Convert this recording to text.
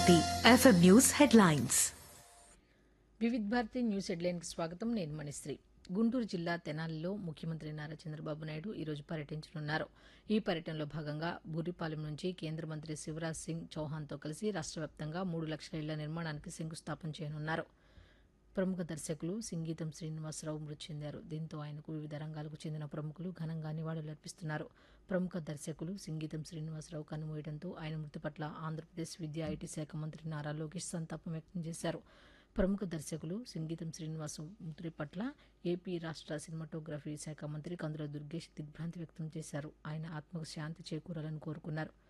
Bharati FM news headlines Vividh Bharati news హెడ్లైన్కి స్వాగతం నేను మణిశ్రీ గుంటూరు జిల్లా తెనాలిలో ముఖ్యమంత్రి నారా చంద్రబాబు నాయుడు ఈరోజు పర్యటించనున్నారు ఈ పర్యటనలో భాగంగా బూరిపాలెం నుంచి కేంద్ర మంత్రి శివరాజ్ సింగ్ చౌహాన్తో కలిసి రాష్ట్ర వ్యాప్తంగా మూడు లక్షల ఇళ్ల నిర్మాణానికి శంకుస్థాపన చేయనున్నారు ప్రముఖ దర్శకులు సింగీతం శ్రీనివాసరావు మృతి చెందారు దీంతో ఆయనకు వివిధ రంగాలకు చెందిన ప్రముఖులు ఘనంగా నివాళులర్పిస్తున్నారు ప్రముఖ దర్శకులు సింగీతం శ్రీనివాసరావు కన్నుమూయడంతో ఆయన మృతి పట్ల ఆంధ్రప్రదేశ్ విద్యా ఐటీ శాఖ మంత్రి నారా లోకేష్ సంతాపం వ్యక్తం చేశారు ప్రముఖ దర్శకులు సంగీతం శ్రీనివాసు మృతి పట్ల ఏపీ రాష్ట్ర సినిమాటోగ్రఫీ శాఖ మంత్రి కందుల దుర్గేష్ దిగ్భ్రాంతి వ్యక్తం చేశారు ఆయన ఆత్మకు శాంతి చేకూరాలని కోరుకున్నారు